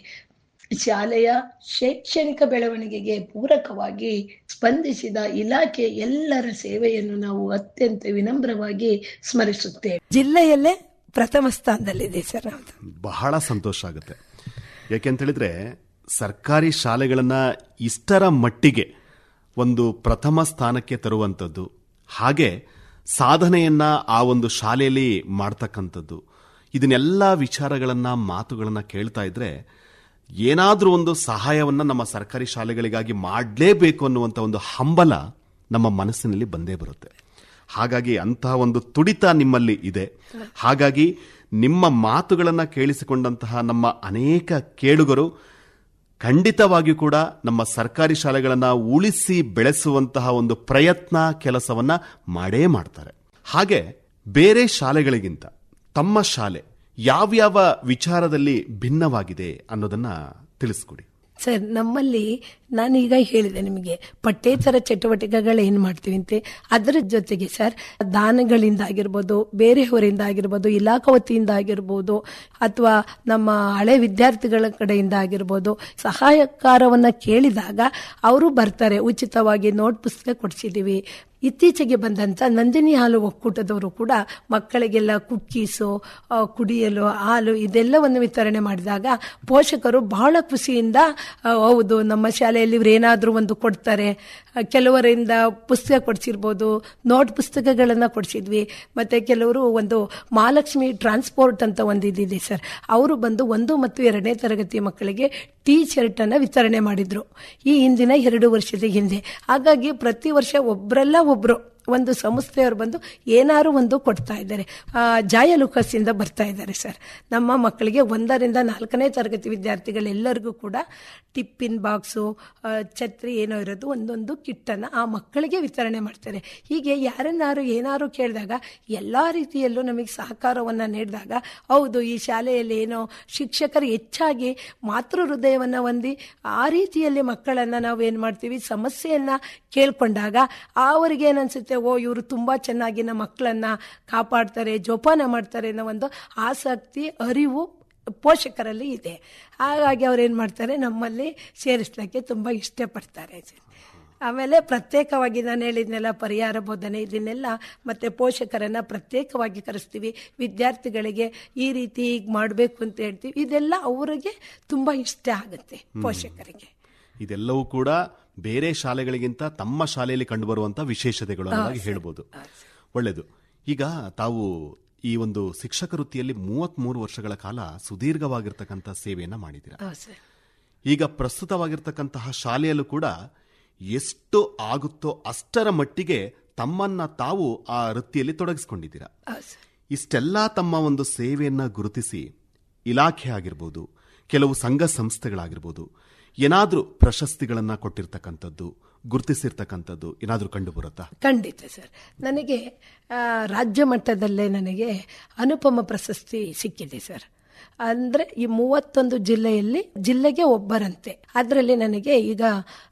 ಶಾಲೆಯ ಶೈಕ್ಷಣಿಕ ಬೆಳವಣಿಗೆಗೆ ಪೂರಕವಾಗಿ ಸ್ಪಂದಿಸಿದ ಇಲಾಖೆ ಎಲ್ಲರ ಸೇವೆಯನ್ನು ನಾವು ಅತ್ಯಂತ ವಿನಮ್ರವಾಗಿ ಸ್ಮರಿಸುತ್ತೇವೆ ಜಿಲ್ಲೆಯಲ್ಲೇ ಪ್ರಥಮ ಸ್ಥಾನದಲ್ಲಿದೆ ಸರ್ ನಮ್ದು ಬಹಳ ಸಂತೋಷ ಆಗುತ್ತೆ ಯಾಕೆಂತ ಹೇಳಿದ್ರೆ ಸರ್ಕಾರಿ ಶಾಲೆಗಳನ್ನ ಇಷ್ಟರ ಮಟ್ಟಿಗೆ ಒಂದು ಪ್ರಥಮ ಸ್ಥಾನಕ್ಕೆ ತರುವಂಥದ್ದು ಹಾಗೆ ಸಾಧನೆಯನ್ನ ಆ ಒಂದು ಶಾಲೆಯಲ್ಲಿ ಮಾಡ್ತಕ್ಕಂಥದ್ದು ಇದನ್ನೆಲ್ಲ ವಿಚಾರಗಳನ್ನ ಮಾತುಗಳನ್ನ ಕೇಳ್ತಾ ಇದ್ರೆ ಏನಾದರೂ ಒಂದು ಸಹಾಯವನ್ನ ನಮ್ಮ ಸರ್ಕಾರಿ ಶಾಲೆಗಳಿಗಾಗಿ ಮಾಡಲೇಬೇಕು ಅನ್ನುವಂಥ ಒಂದು ಹಂಬಲ ನಮ್ಮ ಮನಸ್ಸಿನಲ್ಲಿ ಬಂದೇ ಬರುತ್ತೆ ಹಾಗಾಗಿ ಅಂತಹ ಒಂದು ತುಡಿತ ನಿಮ್ಮಲ್ಲಿ ಇದೆ ಹಾಗಾಗಿ ನಿಮ್ಮ ಮಾತುಗಳನ್ನು ಕೇಳಿಸಿಕೊಂಡಂತಹ ನಮ್ಮ ಅನೇಕ ಕೇಳುಗರು ಖಂಡಿತವಾಗಿಯೂ ಕೂಡ ನಮ್ಮ ಸರ್ಕಾರಿ ಶಾಲೆಗಳನ್ನು ಉಳಿಸಿ ಬೆಳೆಸುವಂತಹ ಒಂದು ಪ್ರಯತ್ನ ಕೆಲಸವನ್ನ ಮಾಡೇ ಮಾಡ್ತಾರೆ ಹಾಗೆ ಬೇರೆ ಶಾಲೆಗಳಿಗಿಂತ ತಮ್ಮ ಶಾಲೆ ಯಾವ್ಯಾವ ವಿಚಾರದಲ್ಲಿ ಭಿನ್ನವಾಗಿದೆ ಅನ್ನೋದನ್ನ ತಿಳಿಸ್ಕೊಡಿ ಸರ್ ನಮ್ಮಲ್ಲಿ ನಾನೀಗ ಹೇಳಿದೆ ನಿಮಗೆ ಪಠ್ಯೇತರ ಚಟುವಟಿಕೆಗಳು ಏನು ಮಾಡ್ತೀವಿ ಅಂತೆ ಅದರ ಜೊತೆಗೆ ಸರ್ ದಾನಗಳಿಂದ ಆಗಿರ್ಬೋದು ಬೇರೆಯವರಿಂದ ಆಗಿರ್ಬೋದು ಇಲಾಖಾ ವತಿಯಿಂದ ಆಗಿರ್ಬೋದು ಅಥವಾ ನಮ್ಮ ಹಳೆ ವಿದ್ಯಾರ್ಥಿಗಳ ಕಡೆಯಿಂದ ಆಗಿರ್ಬೋದು ಸಹಾಯಕಾರವನ್ನ ಕೇಳಿದಾಗ ಅವರು ಬರ್ತಾರೆ ಉಚಿತವಾಗಿ ನೋಟ್ ಪುಸ್ತಕ ಕೊಡಿಸಿದ್ದೀವಿ ಇತ್ತೀಚೆಗೆ ಬಂದಂತ ನಂದಿನಿ ಹಾಲು ಒಕ್ಕೂಟದವರು ಕೂಡ ಮಕ್ಕಳಿಗೆಲ್ಲ ಕುಕ್ಕೀಸು ಆ, ಕುಡಿಯಲು ಹಾಲು ಇದೆಲ್ಲವನ್ನು ವಿತರಣೆ ಮಾಡಿದಾಗ ಪೋಷಕರು ಬಹಳ ಖುಷಿಯಿಂದ ಆ, ಹೌದು ನಮ್ಮ ಶಾಲೆಯಲ್ಲಿ ಇವ್ರು ಏನಾದರೂ ಒಂದು ಕೊಡ್ತಾರೆ ಆ, ಕೆಲವರಿಂದ ಪುಸ್ತಕ ಕೊಡಿಸಿರ್ಬೋದು ನೋಟ್ ಪುಸ್ತಕಗಳನ್ನು ಕೊಡಿಸಿದ್ವಿ ಮತ್ತೆ ಕೆಲವರು ಒಂದು ಮಹಾಲಕ್ಷ್ಮಿ ಟ್ರಾನ್ಸ್ಪೋರ್ಟ್ ಅಂತ ಒಂದು ಇದಿದೆ ಸರ್ ಅವರು ಬಂದು ಒಂದು ಮತ್ತು ಎರಡನೇ ತರಗತಿ ಮಕ್ಕಳಿಗೆ ಟೀ ಶರ್ಟ್ ಅನ್ನ ವಿತರಣೆ ಮಾಡಿದ್ರು ಈ ಹಿಂದಿನ ಎರಡು ವರ್ಷದ ಹಿಂದೆ ಹಾಗಾಗಿ ಪ್ರತಿ ವರ್ಷ ಒಬ್ರಲ್ಲ ಒಬ್ರು ಒಂದು ಸಂಸ್ಥೆಯವರು ಬಂದು ಏನಾರು ಒಂದು ಕೊಡ್ತಾ ಇದ್ದಾರೆ ಆ, ಜಾಯ ಲುಕಸ್ ಇಂದ ಬರ್ತಾ ಇದ್ದಾರೆ ಸರ್ ನಮ್ಮ ಮಕ್ಕಳಿಗೆ ಒಂದರಿಂದ ನಾಲ್ಕನೇ ತರಗತಿ ವಿದ್ಯಾರ್ಥಿಗಳೆಲ್ಲರಿಗೂ ಕೂಡ ಟಿಫಿನ್ ಬಾಕ್ಸು ಆ, ಛತ್ರಿ ಏನೋ ಇರೋದು ಒಂದೊಂದು ಕಿಟ್ಟನ್ನು ಆ ಮಕ್ಕಳಿಗೆ ವಿತರಣೆ ಮಾಡ್ತಾರೆ ಹೀಗೆ ಯಾರನ್ನಾರು ಏನಾರು ಕೇಳಿದಾಗ ಎಲ್ಲ ರೀತಿಯಲ್ಲೂ ನಮಗೆ ಸಹಕಾರವನ್ನು ನೀಡಿದಾಗ ಹೌದು ಈ ಶಾಲೆಯಲ್ಲಿ ಏನೋ ಶಿಕ್ಷಕರು ಹೆಚ್ಚಾಗಿ ಮಾತೃ ಹೃದಯವನ್ನು ಹೊಂದಿ ಆ ರೀತಿಯಲ್ಲಿ ಮಕ್ಕಳನ್ನು ನಾವು ಏನು ಮಾಡ್ತೀವಿ ಸಮಸ್ಯೆಯನ್ನ ಕೇಳ್ಕೊಂಡಾಗ ಅವರಿಗೆ ಏನನ್ಸುತ್ತೆ ಓ ಇವರು ತುಂಬಾ ಚೆನ್ನಾಗಿ ನಮ್ಮ ಮಕ್ಕಳನ್ನ ಕಾಪಾಡ್ತಾರೆ ಜೋಪಾನ ಮಾಡ್ತಾರೆ ಅನ್ನೋ ಒಂದು ಆಸಕ್ತಿ ಅರಿವು ಪೋಷಕರಲ್ಲಿ ಇದೆ ಹಾಗಾಗಿ ಅವ್ರು ಏನು ಮಾಡ್ತಾರೆ ನಮ್ಮಲ್ಲಿ ಸೇರಿಸ್ಲಿಕ್ಕೆ ತುಂಬ ಇಷ್ಟಪಡ್ತಾರೆ ಆಮೇಲೆ ಪ್ರತ್ಯೇಕವಾಗಿ ನಾನು ಹೇಳಿದ್ನೆಲ್ಲ ಪರಿಹಾರ ಬೋಧನೆ ಇದನ್ನೆಲ್ಲ ಮತ್ತೆ ಪೋಷಕರನ್ನ ಪ್ರತ್ಯೇಕವಾಗಿ ಕರೆಸ್ತೀವಿ ವಿದ್ಯಾರ್ಥಿಗಳಿಗೆ ಈ ರೀತಿ ಈಗ ಮಾಡಬೇಕು ಅಂತ ಹೇಳ್ತೀವಿ ಇದೆಲ್ಲ ಅವರಿಗೆ ತುಂಬಾ ಇಷ್ಟ ಆಗುತ್ತೆ ಪೋಷಕರಿಗೆ ಇದೆಲ್ಲವೂ ಕೂಡ ಬೇರೆ ಶಾಲೆಗಳಿಗಿಂತ ತಮ್ಮ ಶಾಲೆಯಲ್ಲಿ ಕಂಡುಬರುವಂತ ವಿಶೇಷತೆಗಳು ಅನ್ನೋದಾಗಿ ಹೇಳ್ಬೋದು ಒಳ್ಳೆಯದು ಈಗ ತಾವು ಈ ಒಂದು ಶಿಕ್ಷಕ ವೃತ್ತಿಯಲ್ಲಿ ಮೂವತ್ಮೂರು ವರ್ಷಗಳ ಕಾಲ ಸುದೀರ್ಘವಾಗಿರ್ತಕ್ಕಂಥ ಸೇವೆಯನ್ನ ಮಾಡಿದ್ದೀರಾ ಹೌದು ಸರ್ ಈಗ ಪ್ರಸ್ತುತವಾಗಿರ್ತಕ್ಕಂತಹ ಶಾಲೆಯಲ್ಲೂ ಕೂಡ ಎಷ್ಟು ಆಗುತ್ತೋ ಅಷ್ಟರ ಮಟ್ಟಿಗೆ ತಮ್ಮನ್ನ ತಾವು ಆ ವೃತ್ತಿಯಲ್ಲಿ ತೊಡಗಿಸಿಕೊಂಡಿದ್ದೀರಾ ಹೌದು ಸರ್ ಇಷ್ಟೆಲ್ಲ ತಮ್ಮ ಒಂದು ಸೇವೆಯನ್ನ ಗುರುತಿಸಿ ಇಲಾಖೆ ಆಗಿರ್ಬೋದು ಕೆಲವು ಸಂಘ ಸಂಸ್ಥೆಗಳಾಗಿರ್ಬೋದು ಏನಾದ್ರೂ ಪ್ರಶಸ್ತಿಗಳನ್ನ ಕೊಟ್ಟಿರ್ತಕ್ಕಂಥದ್ದು ಗುರುತಿಸಿರ್ತಕ್ಕಂಥದ್ದು ಏನಾದ್ರೂ ಕಂಡು ಬರುತ್ತಾ ಖಂಡಿತ ಸರ್ ನನಗೆ ಆ, ರಾಜ್ಯ ಮಟ್ಟದಲ್ಲೇ ನನಗೆ ಅನುಪಮ ಪ್ರಶಸ್ತಿ ಸಿಕ್ಕಿದೆ ಸರ್ ಅಂದ್ರೆ ಈ ಮೂವತ್ತೊಂದು ಜಿಲ್ಲೆಯಲ್ಲಿ ಜಿಲ್ಲೆಗೆ ಒಬ್ಬರಂತೆ ಅದರಲ್ಲಿ ನನಗೆ ಈಗ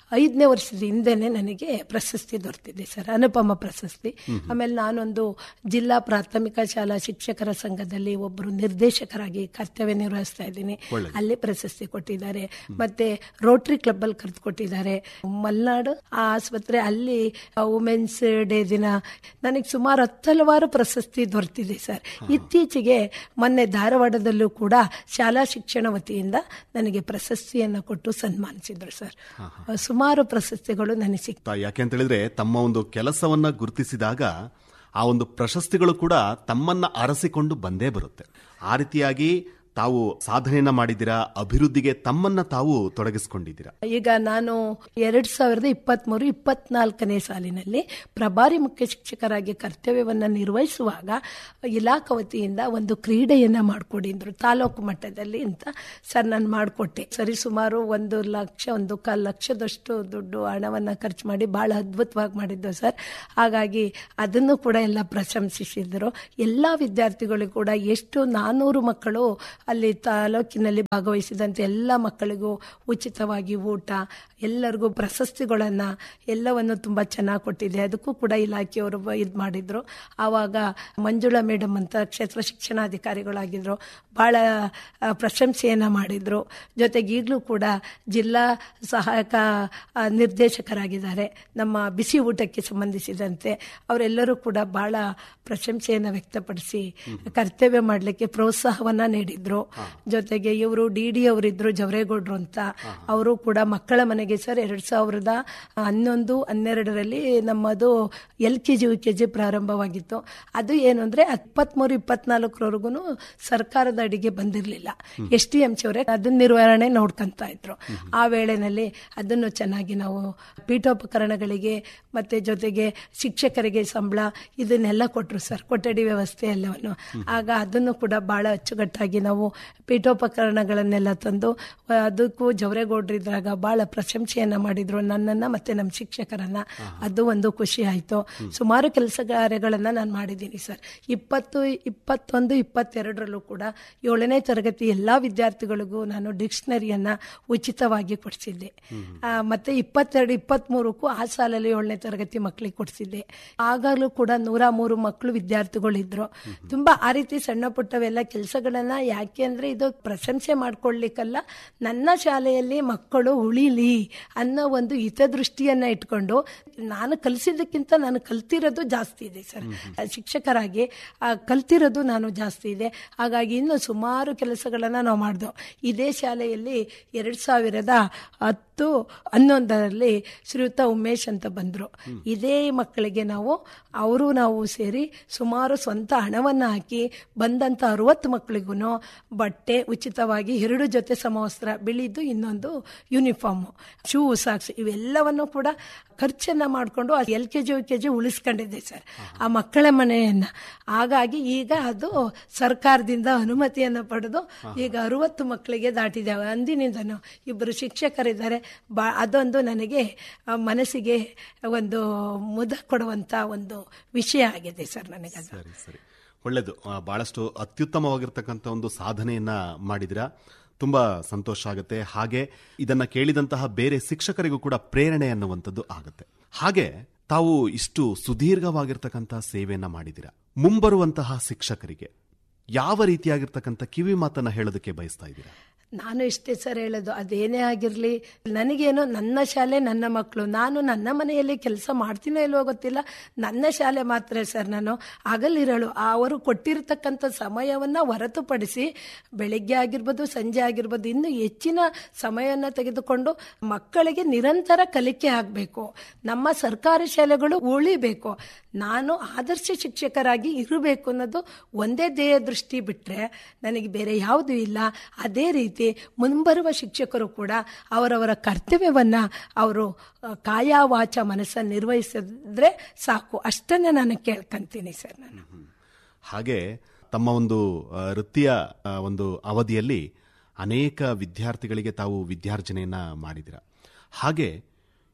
ಐದನೇ ವರ್ಷದ ಹಿಂದೆನೆ ನನಗೆ ಪ್ರಶಸ್ತಿ ದೊರೆತಿದೆ ಸರ್ ಅನುಪಮ ಪ್ರಶಸ್ತಿ ಆಮೇಲೆ ನಾನೊಂದು ಜಿಲ್ಲಾ ಪ್ರಾಥಮಿಕ ಶಾಲಾ ಶಿಕ್ಷಕರ ಸಂಘದಲ್ಲಿ ಒಬ್ಬರು ನಿರ್ದೇಶಕರಾಗಿ ಕರ್ತವ್ಯ ನಿರ್ವಹಿಸ್ತಾ ಇದ್ದೀನಿ ಅಲ್ಲಿ ಪ್ರಶಸ್ತಿ ಕೊಟ್ಟಿದ್ದಾರೆ ಮತ್ತೆ ರೋಟರಿ ಕ್ಲಬ್ ಅಲ್ಲಿ ಕರೆದು ಕೊಟ್ಟಿದ್ದಾರೆ ಮಲ್ನಾಡು ಆ ಆಸ್ಪತ್ರೆ ಅಲ್ಲಿ ವುಮೆನ್ಸ್ ಡೇ ದಿನ ನನಗೆ ಸುಮಾರು ಹತ್ತಲವಾರು ಪ್ರಶಸ್ತಿ ದೊರೆತಿದೆ ಸರ್ ಇತ್ತೀಚೆಗೆ ಮೊನ್ನೆ ಧಾರವಾಡದಲ್ಲೂ ಕೂಡ ಶಾಲಾ ಶಿಕ್ಷಣ ವತಿಯಿಂದ ನನಗೆ ಪ್ರಶಸ್ತಿಯನ್ನು ಕೊಟ್ಟು ಸನ್ಮಾನಿಸಿದ್ರು ಸರ್ ಸುಮಾರು ಪ್ರಶಸ್ತಿಗಳು ನನಗೆ ಸಿಕ್ ತ- ಯಾಕೆ ಅಂತ ಹೇಳಿದ್ರೆ ತಮ್ಮ ಒಂದು ಕೆಲಸವನ್ನ ಗುರುತಿಸಿದಾಗ ಆ ಒಂದು ಪ್ರಶಸ್ತಿಗಳು ಕೂಡ ತಮ್ಮನ್ನ ಅರಸಿಕೊಂಡು ಬಂದೇ ಬರುತ್ತೆ ಆ ರೀತಿಯಾಗಿ ತಾವು ಸಾಧನೆಯನ್ನ ಮಾಡಿದ್ದೀರಾ ಅಭಿವೃದ್ಧಿಗೆ ತಮ್ಮನ್ನ ತಾವು ತೊಡಗಿಸಿಕೊಂಡಿದ್ದೀರಾ ಈಗ ನಾನು ಎರಡ್ ಸಾವಿರದ ಇಪ್ಪತ್ತ್ ಮೂರು ಇಪ್ಪತ್ನಾಲ್ಕನೇ ಸಾಲಿನಲ್ಲಿ ಪ್ರಭಾರಿ ಮುಖ್ಯ ಶಿಕ್ಷಕರಾಗಿ ಕರ್ತವ್ಯವನ್ನ ನಿರ್ವಹಿಸುವಾಗ ಇಲಾಖಾ ವತಿಯಿಂದ ಒಂದು ಕ್ರೀಡೆಯನ್ನ ಮಾಡಿಕೊಡಿದ್ರು ತಾಲೂಕು ಮಟ್ಟದಲ್ಲಿ ಅಂತ ಸರ್ ನಾನು ಮಾಡಿಕೊಟ್ಟೆ ಸರಿ ಸುಮಾರು ಒಂದು ಲಕ್ಷ ಒಂದು ಕಾಲು ಲಕ್ಷದಷ್ಟು ದುಡ್ಡು ಹಣವನ್ನ ಖರ್ಚು ಮಾಡಿ ಬಹಳ ಅದ್ಭುತವಾಗಿ ಮಾಡಿದ್ದು ಸರ್ ಹಾಗಾಗಿ ಅದನ್ನು ಕೂಡ ಎಲ್ಲ ಪ್ರಶಂಸಿಸಿದ್ರು ಎಲ್ಲಾ ವಿದ್ಯಾರ್ಥಿಗಳಿಗೂ ಕೂಡ ಎಷ್ಟು ನಾನೂರು ಮಕ್ಕಳು ಅಲ್ಲಿ ತಾಲೂಕಿನಲ್ಲಿ ಭಾಗವಹಿಸಿದಂತೆ ಎಲ್ಲ ಮಕ್ಕಳಿಗೂ ಉಚಿತವಾಗಿ ಊಟ ಎಲ್ಲರಿಗೂ ಪ್ರಶಸ್ತಿಗಳನ್ನ ಎಲ್ಲವನ್ನು ತುಂಬಾ ಚೆನ್ನಾಗಿ ಕೊಟ್ಟಿದೆ ಅದಕ್ಕೂ ಕೂಡ ಇಲಾಖೆಯವರು ಇದು ಮಾಡಿದ್ರು ಆವಾಗ ಮಂಜುಳಾ ಮೇಡಮ್ ಅಂತ ಕ್ಷೇತ್ರ ಶಿಕ್ಷಣಾಧಿಕಾರಿಗಳಾಗಿದ್ರು ಬಹಳ ಆ, ಪ್ರಶಂಸೆಯನ್ನ ಮಾಡಿದ್ರು ಜೊತೆಗೆ ಈಗಲೂ ಕೂಡ ಜಿಲ್ಲಾ ಸಹಾಯಕ ಆ, ನಿರ್ದೇಶಕರಾಗಿದ್ದಾರೆ ನಮ್ಮ ಬಿಸಿ ಊಟಕ್ಕೆ ಸಂಬಂಧಿಸಿದಂತೆ ಅವರೆಲ್ಲರೂ ಕೂಡ ಬಹಳ ಪ್ರಶಂಸೆಯನ್ನ ವ್ಯಕ್ತಪಡಿಸಿ ಕರ್ತವ್ಯ ಮಾಡಲಿಕ್ಕೆ ಪ್ರೋತ್ಸಾಹವನ್ನ ನೀಡಿದ್ರು ಜೊತೆಗೆ ಇವರು ಡಿ ಡಿ ಅವರಿದ್ರು ಜವರೇಗೌಡರು ಅಂತ ಅವರು ಕೂಡ ಮಕ್ಕಳ ಮನೆಗೆ ಸರ್ ಎರಡ್ ಸಾವಿರದ ಹನ್ನೊಂದು ಹನ್ನೆರಡರಲ್ಲಿ ನಮ್ಮದು L K G U K G ಪ್ರಾರಂಭವಾಗಿತ್ತು ಅದು ಏನು ಅಂದ್ರೆ ಇಪ್ಪತ್ಮೂರು ಇಪ್ಪತ್ನಾಲ್ಕರವರೆಗೂ ಸರ್ಕಾರದ ಅಡಿಗೆ ಬಂದಿರಲಿಲ್ಲ ಎಸ್ ಟಿ ಎಂ ಅವರೇ ಅದನ್ನ ನಿರ್ವಹಣೆ ನೋಡ್ಕೊಂತ ಇದ್ರು ಆ ವೇಳೆನಲ್ಲಿ ಅದನ್ನು ಚೆನ್ನಾಗಿ ನಾವು ಪೀಠೋಪಕರಣಗಳಿಗೆ ಮತ್ತೆ ಜೊತೆಗೆ ಶಿಕ್ಷಕರಿಗೆ ಸಂಬಳ ಇದನ್ನೆಲ್ಲ ಕೊಟ್ಟರು ಸರ್ ಕೊಠಡಿ ವ್ಯವಸ್ಥೆ ಎಲ್ಲವನ್ನು ಆಗ ಅದನ್ನು ಕೂಡ ಬಹಳ ಅಚ್ಚುಕಟ್ಟಾಗಿ ನಾವು ಪೀಠೋಪಕರಣಗಳನ್ನೆಲ್ಲ ತಂದು ಆ, ಅದಕ್ಕೂ ಜವರೇಗೌಡರಿದ್ದಾಗ ಬಹಳ ಪ್ರಶಂಸೆಯನ್ನ ಮಾಡಿದ್ರು ನನ್ನನ್ನ ಮತ್ತೆ ನಮ್ಮ ಶಿಕ್ಷಕರನ್ನ ಅದು ಒಂದು ಖುಷಿ ಆಯ್ತು ಸುಮಾರು ಕೆಲಸ ಕಾರ್ಯಗಳನ್ನ ನಾನು ಮಾಡಿದ್ದೀನಿ ಸರ್ ಇಪ್ಪತ್ತು ಇಪ್ಪತ್ತೊಂದು ಇಪ್ಪತ್ತೆರಡರಲ್ಲೂ ಕೂಡ ಏಳನೇ ತರಗತಿ ಎಲ್ಲಾ ವಿದ್ಯಾರ್ಥಿಗಳಿಗೂ ನಾನು ಡಿಕ್ಷನರಿಯನ್ನ ಉಚಿತವಾಗಿ ಕೊಡಿಸಿದ್ದೆ ಆ, ಮತ್ತೆ ಇಪ್ಪತ್ತೆರಡು ಇಪ್ಪತ್ಮೂರಕ್ಕೂ ಆ ಸಾಲಲ್ಲಿ ಏಳನೇ ತರಗತಿ ಮಕ್ಕಳಿಗೆ ಕೊಡಿಸಿದ್ದೆ ಆಗಾಗಲೂ ಕೂಡ ನೂರ ಮೂರು ಮಕ್ಕಳು ವಿದ್ಯಾರ್ಥಿಗಳಿದ್ರು ತುಂಬಾ ಆ ರೀತಿ ಸಣ್ಣ ಪುಟ್ಟವೆಲ್ಲ ಕೆಲಸಗಳನ್ನ ಯಾಕೆ ಅಂದ್ರೆ ಇದು ಪ್ರಶಂಸೆ ಮಾಡ್ಕೊಳ್ಳಿಕ್ಕಲ್ಲ ನನ್ನ ಶಾಲೆಯಲ್ಲಿ ಮಕ್ಕಳು ಉಳಿಲಿ ಅನ್ನೋ ಒಂದು ಹಿತದೃಷ್ಟಿಯನ್ನ ಇಟ್ಕೊಂಡು ನಾನು ಕಲಿಸಿದ್ದಕ್ಕಿಂತ ನಾನು ಕಲ್ತಿರೋದು ಜಾಸ್ತಿ ಇದೆ ಸರ್ ಶಿಕ್ಷಕರಾಗಿ ಆ, ಕಲ್ತಿರೋದು ನಾನು ಜಾಸ್ತಿ ಇದೆ ಹಾಗಾಗಿ ಇನ್ನು ಸುಮಾರು ಕೆಲಸಗಳನ್ನ ನಾವು ಮಾಡಿದೆವು ಇದೇ ಶಾಲೆಯಲ್ಲಿ ಎರಡ್ ಸಾವಿರದ ಹತ್ತು ಹನ್ನೊಂದರಲ್ಲಿ ಶ್ರೀಯುತ ಉಮೇಶ್ ಅಂತ ಬಂದ್ರು ಇದೇ ಮಕ್ಕಳಿಗೆ ನಾವು ಅವರು ನಾವು ಸೇರಿ ಸುಮಾರು ಸ್ವಂತ ಹಣವನ್ನ ಹಾಕಿ ಬಂದಂತ ಅರವತ್ತು ಮಕ್ಕಳಿಗೂ ಬಟ್ಟೆ ಉಚಿತವಾಗಿ ಎರಡು ಜೊತೆ ಸಮವಸ್ತ್ರ ಬಿಳಿದು ಇನ್ನೊಂದು ಯೂನಿಫಾರ್ಮ್ ಶೂ ಸಾಕ್ಸ್ ಇವೆಲ್ಲವನ್ನು ಕೂಡ ಖರ್ಚನ್ನ ಮಾಡಿಕೊಂಡು L K G U K G ಉಳಿಸ್ಕೊಂಡಿದ್ದೆ ಸರ್ ಆ ಮಕ್ಕಳ ಮನೆಯನ್ನ ಹಾಗಾಗಿ ಈಗ ಅದು ಸರ್ಕಾರದಿಂದ ಅನುಮತಿಯನ್ನ ಪಡೆದು ಈಗ ಅರವತ್ತು ಮಕ್ಕಳಿಗೆ ದಾಟಿದ್ದೇವೆ ಅಂದಿನಿಂದನು ಇಬ್ಬರು ಶಿಕ್ಷಕರಿದ್ದಾರೆ ಬಾ ಅದೊಂದು ನನಗೆ ಆ, ಮನಸ್ಸಿಗೆ ಒಂದು ಮುದ ಕೊಡುವಂತ ಒಂದು ವಿಷಯ ಆಗಿದೆ ಸರ್ ನನಗೆ ಅದು ಸರಿ ಸರಿ ಒಳ್ಳೇದು ಆ, ಬಹಳಷ್ಟು ಅತ್ಯುತ್ತಮವಾಗಿರ್ತಕ್ಕಂಥ ಒಂದು ಸಾಧನೆಯನ್ನ ಮಾಡಿದಿರಾ ತುಂಬಾ ಸಂತೋಷ ಆಗುತ್ತೆ ಹಾಗೆ ಇದನ್ನ ಕೇಳಿದಂತಹ ಬೇರೆ ಶಿಕ್ಷಕರಿಗೂ ಕೂಡ ಪ್ರೇರಣೆ ಅನ್ನುವಂಥದ್ದು ಆಗುತ್ತೆ ಹಾಗೆ ತಾವು ಇಷ್ಟು ಸುದೀರ್ಘವಾಗಿರ್ತಕ್ಕಂತಹ ಸೇವೆಯನ್ನ ಮಾಡಿದಿರಾ ಮುಂಬರುವಂತಹ ಶಿಕ್ಷಕರಿಗೆ ಯಾವ ರೀತಿಯಾಗಿರ್ತಕ್ಕಂಥ ಕಿವಿ ಮಾತನ್ನ ಹೇಳೋದಕ್ಕೆ ಬಯಸ್ತಾ ಇದ್ದೀರಾ ನಾನು ಇಷ್ಟೇ ಸರ್ ಹೇಳೋದು ಅದೇನೇ ಆಗಿರಲಿ ನನಗೇನೋ ನನ್ನ ಶಾಲೆ ನನ್ನ ಮಕ್ಕಳು ನಾನು ನನ್ನ ಮನೆಯಲ್ಲಿ ಕೆಲಸ ಮಾಡ್ತೀನೋ ಇಲ್ವೋ ಗೊತ್ತಿಲ್ಲ ನನ್ನ ಶಾಲೆ ಮಾತ್ರ ಸರ್ ನಾನು ಹಗಲಿರಳು ಅವರು ಕೊಟ್ಟಿರ್ತಕ್ಕಂಥ ಸಮಯವನ್ನ ಹೊರತುಪಡಿಸಿ ಬೆಳಿಗ್ಗೆ ಆಗಿರ್ಬೋದು ಸಂಜೆ ಆಗಿರ್ಬೋದು ಇನ್ನು ಹೆಚ್ಚಿನ ಸಮಯವನ್ನು ತೆಗೆದುಕೊಂಡು ಮಕ್ಕಳಿಗೆ ನಿರಂತರ ಕಲಿಕೆ ಆಗಬೇಕು ನಮ್ಮ ಸರ್ಕಾರಿ ಶಾಲೆಗಳು ಉಳಿಬೇಕು ನಾನು ಆದರ್ಶ ಶಿಕ್ಷಕರಾಗಿ ಇರಬೇಕು ಅನ್ನೋದು ಒಂದೇ ಧ್ಯೇಯ ದೃಷ್ಟಿ ಬಿಟ್ರೆ ನನಗೆ ಬೇರೆ ಯಾವುದೂ ಇಲ್ಲ ಅದೇ ರೀತಿ ಮುಂಬರುವ ಶಿಕ್ಷಕರು ಕೂಡ ಅವರವರ ಕರ್ತವ್ಯವನ್ನ ಅವರು ಆ, ಕಾಯ ವಾಚ ಮನಸ್ಸ ನಿರ್ವಹಿಸಿದ್ರೆ ಸಾಕು ಅಷ್ಟನ್ನೇ ನಾನು ಕೇಳ್ಕೊಂತೀನಿ ಸರ್ ನಾನು ಹಾಗೆ ತಮ್ಮ ಒಂದು ಆ, ವೃತ್ತಿಯ ಆ, ಒಂದು ಅವಧಿಯಲ್ಲಿ ಅನೇಕ ವಿದ್ಯಾರ್ಥಿಗಳಿಗೆ ತಾವು ವಿದ್ಯಾರ್ಜನೆಯನ್ನ ಮಾಡಿದಿರ ಹಾಗೆ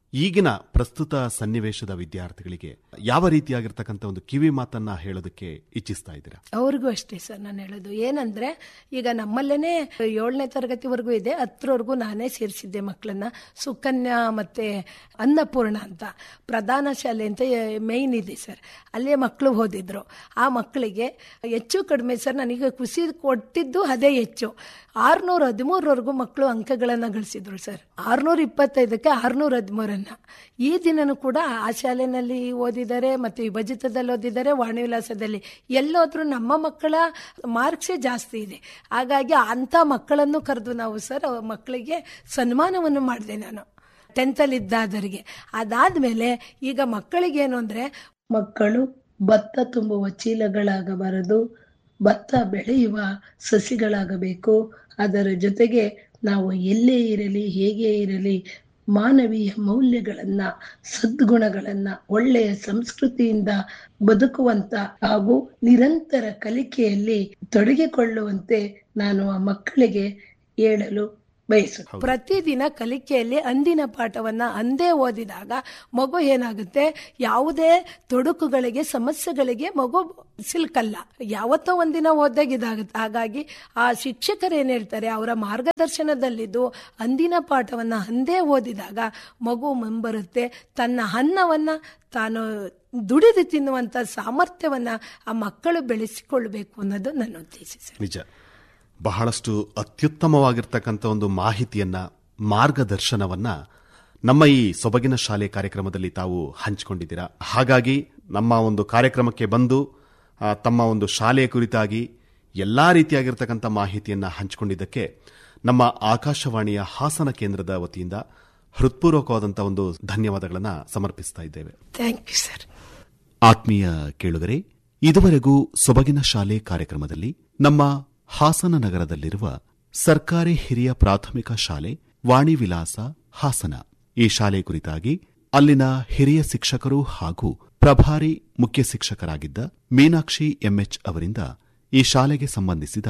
ಈಗಿನ ಪ್ರಸ್ತುತ ಸನ್ನಿವೇಶದ ವಿದ್ಯಾರ್ಥಿಗಳಿಗೆ ಯಾವ ರೀತಿಯಾಗಿರ್ತಕ್ಕಂಥ ಒಂದು ಕಿವಿ ಮಾತನ್ನ ಹೇಳೋದಕ್ಕೆ ಇಚ್ಛಿಸ್ತಾ ಇದ್ದೀರಾ ಅವ್ರಿಗೂ ಅಷ್ಟೇ ಸರ್ ನಾನು ಹೇಳೋದು ಏನಂದ್ರೆ ಈಗ ನಮ್ಮಲ್ಲೇನೆ ಏಳನೇ ತರಗತಿವರೆಗೂ ಇದೆ ಹತ್ತರವರೆಗೂ ನಾನೇ ಸೇರಿಸಿದ್ದೆ ಮಕ್ಕಳನ್ನ ಸುಕನ್ಯಾ ಮತ್ತೆ ಅನ್ನಪೂರ್ಣ ಅಂತ ಪ್ರಧಾನ ಶಾಲೆ ಅಂತ ಮೇಯ್ನ್ ಇದೆ ಸರ್ ಅಲ್ಲೇ ಮಕ್ಕಳು ಓದಿದ್ರು ಆ ಮಕ್ಕಳಿಗೆ ಹೆಚ್ಚು ಕಡಿಮೆ ಸರ್ ನನಗೆ ಖುಷಿ ಕೊಟ್ಟಿದ್ದು ಅದೇ ಹೆಚ್ಚು ಆರ್ನೂರ ಹದಿಮೂರವರೆಗೂ ಮಕ್ಕಳು ಅಂಕಗಳನ್ನು ಗಳಿಸಿದ್ರು ಸರ್ ಆರ್ನೂರ ಇಪ್ಪತ್ತೈದಕ್ಕೆ ಆರ್ನೂರ ಹದಿಮೂರನ್ನ ಈ ದಿನನೂ ಕೂಡ ಆ ಶಾಲೆನಲ್ಲಿ ಓದಿದ್ದಾರೆ ಮತ್ತು ವಿಭಜಿತದಲ್ಲಿ ಓದಿದ್ದಾರೆ ವಾಣಿವಿಲಾಸದಲ್ಲಿ ಎಲ್ಲೋದ್ರೂ ನಮ್ಮ ಮಕ್ಕಳ ಮಾರ್ಕ್ಸೇ ಜಾಸ್ತಿ ಇದೆ ಹಾಗಾಗಿ ಅಂಥ ಮಕ್ಕಳನ್ನು ಕರೆದು ನಾವು ಸರ್ ಅವ್ರ ಮಕ್ಕಳಿಗೆ ಸನ್ಮಾನವನ್ನು ಮಾಡಿದೆ ನಾನು ಟೆಂತಲ್ಲಿ ಇದ್ದಾದರಿಗೆ ಅದಾದ್ಮೇಲೆ ಈಗ ಮಕ್ಕಳಿಗೇನು ಅಂದ್ರೆ ಮಕ್ಕಳು ಭತ್ತ ತುಂಬುವ ಚೀಲಗಳಾಗಬಾರದು ಭತ್ತ ಬೆಳೆಯುವ ಸಸಿಗಳಾಗಬೇಕು ಅದರ ಜೊತೆಗೆ ನಾವು ಎಲ್ಲೇ ಇರಲಿ ಹೇಗೆ ಇರಲಿ ಮಾನವೀಯ ಮೌಲ್ಯಗಳನ್ನ ಸದ್ಗುಣಗಳನ್ನ ಒಳ್ಳೆಯ ಸಂಸ್ಕೃತಿಯಿಂದ ಬದುಕುವಂತ ಹಾಗೂ ನಿರಂತರ ಕಲಿಕೆಯಲ್ಲಿ ತೊಡಗಿಕೊಳ್ಳುವಂತೆ ನಾನು ಆ ಮಕ್ಕಳಿಗೆ ಹೇಳಲು ಬಯಸುತ್ತೇನೆ ಪ್ರತಿದಿನ ಕಲಿಕೆಯಲ್ಲಿ ಅಂದಿನ ಪಾಠವನ್ನ ಅಂದೇ ಓದಿದಾಗ ಮಗು ಏನಾಗುತ್ತೆ ಯಾವುದೇ ತೊಡಕುಗಳಿಗೆ ಸಮಸ್ಯೆಗಳಿಗೆ ಮಗು ಸಿಲ್ಕಲ್ಲ ಯಾವತ್ತೋ ಒಂದಿನ ಓದಾಗ ಇದಾಗುತ್ತೆ ಹಾಗಾಗಿ ಆ ಶಿಕ್ಷಕರು ಏನ್ ಹೇಳ್ತಾರೆ ಅವರ ಮಾರ್ಗದರ್ಶನದಲ್ಲಿದ್ದು ಅಂದಿನ ಪಾಠವನ್ನ ಅಂದೇ ಓದಿದಾಗ ಮಗು ಮುಂಬರುತ್ತೆ ತನ್ನ ಅನ್ನವನ್ನ ತಾನು ದುಡಿದು ತಿನ್ನುವಂತ ಸಾಮರ್ಥ್ಯವನ್ನ ಆ ಮಕ್ಕಳು ಬೆಳೆಸಿಕೊಳ್ಬೇಕು ಅನ್ನೋದು ನನ್ನ ಉದ್ದೇಶ ಸರ್ ನಿಜ ಬಹಳಷ್ಟು ಅತ್ಯುತ್ತಮವಾಗಿರ್ತಕ್ಕಂಥ ಒಂದು ಮಾಹಿತಿಯನ್ನ ಮಾರ್ಗದರ್ಶನವನ್ನ ನಮ್ಮ ಈ ಸೊಬಗಿನ ಶಾಲೆ ಕಾರ್ಯಕ್ರಮದಲ್ಲಿ ತಾವು ಹಂಚಿಕೊಂಡಿದ್ದೀರಾ ಹಾಗಾಗಿ ನಮ್ಮ ಒಂದು ಕಾರ್ಯಕ್ರಮಕ್ಕೆ ಬಂದು ಆ, ತಮ್ಮ ಒಂದು ಶಾಲೆಯ ಕುರಿತಾಗಿ ಎಲ್ಲಾ ರೀತಿಯಾಗಿರ್ತಕ್ಕಂಥ ಮಾಹಿತಿಯನ್ನ ಹಂಚಿಕೊಂಡಿದ್ದಕ್ಕೆ ನಮ್ಮ ಆಕಾಶವಾಣಿಯ ಹಾಸನ ಕೇಂದ್ರದ ವತಿಯಿಂದ ಹೃತ್ಪೂರ್ವಕವಾದಂಥ ಒಂದು ಧನ್ಯವಾದಗಳನ್ನು ಸಮರ್ಪಿಸ್ತಾ ಇದ್ದೇವೆ ಥ್ಯಾಂಕ್ ಯು ಸರ್ ಆತ್ಮೀಯ ಕೇಳುಗರೆ ಇದುವರೆಗೂ ಸೊಬಗಿನ ಶಾಲೆ ಕಾರ್ಯಕ್ರಮದಲ್ಲಿ ನಮ್ಮ ಹಾಸನ ನಗರದಲ್ಲಿರುವ ಸರ್ಕಾರಿ ಹಿರಿಯ ಪ್ರಾಥಮಿಕ ಶಾಲೆ ವಾಣಿ ವಿಲಾಸ ಹಾಸನ ಈ ಶಾಲೆ ಕುರಿತಾಗಿ ಅಲ್ಲಿನ ಹಿರಿಯ ಶಿಕ್ಷಕರು ಹಾಗೂ ಪ್ರಭಾರಿ ಮುಖ್ಯ ಶಿಕ್ಷಕರಾಗಿದ್ದ ಮೀನಾಕ್ಷಿ ಎಂಎಚ್ ಅವರಿಂದ ಈ ಶಾಲೆಗೆ ಸಂಬಂಧಿಸಿದ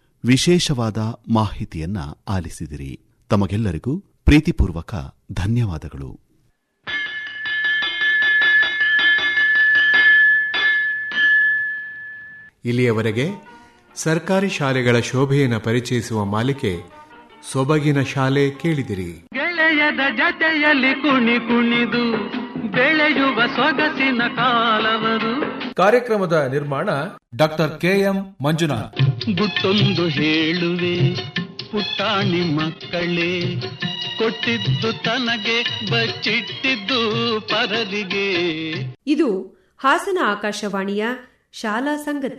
ವಿಶೇಷವಾದ ಮಾಹಿತಿಯನ್ನ ಆಲಿಸಿದಿರಿ ತಮಗೆಲ್ಲರಿಗೂ ಪ್ರೀತಿಪೂರ್ವಕ ಧನ್ಯವಾದಗಳು ಇಲ್ಲಿಯವರೆಗೆ ಸರ್ಕಾರಿ ಶಾಲೆಗಳ ಶೋಭೆಯನ್ನು ಪರಿಚಯಿಸುವ ಮಾಲಿಕೆ ಸೊಬಗಿನ ಶಾಲೆ ಕೇಳಿದಿರಿ ಗೆಳೆಯದ ಜತೆಯಲ್ಲಿ ಕುಣಿ ಕುಣಿದು ಬೆಳೆಯುವ ಸೊಗಸಿನ ಕಾಲವರು ಕಾರ್ಯಕ್ರಮದ ನಿರ್ಮಾಣ ಡಾಕ್ಟರ್ ಕೆಎಂ ಮಂಜುನಾಥ್ ಗುಟ್ಟೊಂದು ಹೇಳುವೆ ಪುಟ್ಟಾಣಿ ಮಕ್ಕಳೇ ಕೊಟ್ಟಿದ್ದು ತನಗೆ ಬಚ್ಚಿಟ್ಟಿದ್ದು ಪರದಿಗೆ ಇದು ಹಾಸನ ಆಕಾಶವಾಣಿಯ ಶಾಲಾ ಸಂಗತಿ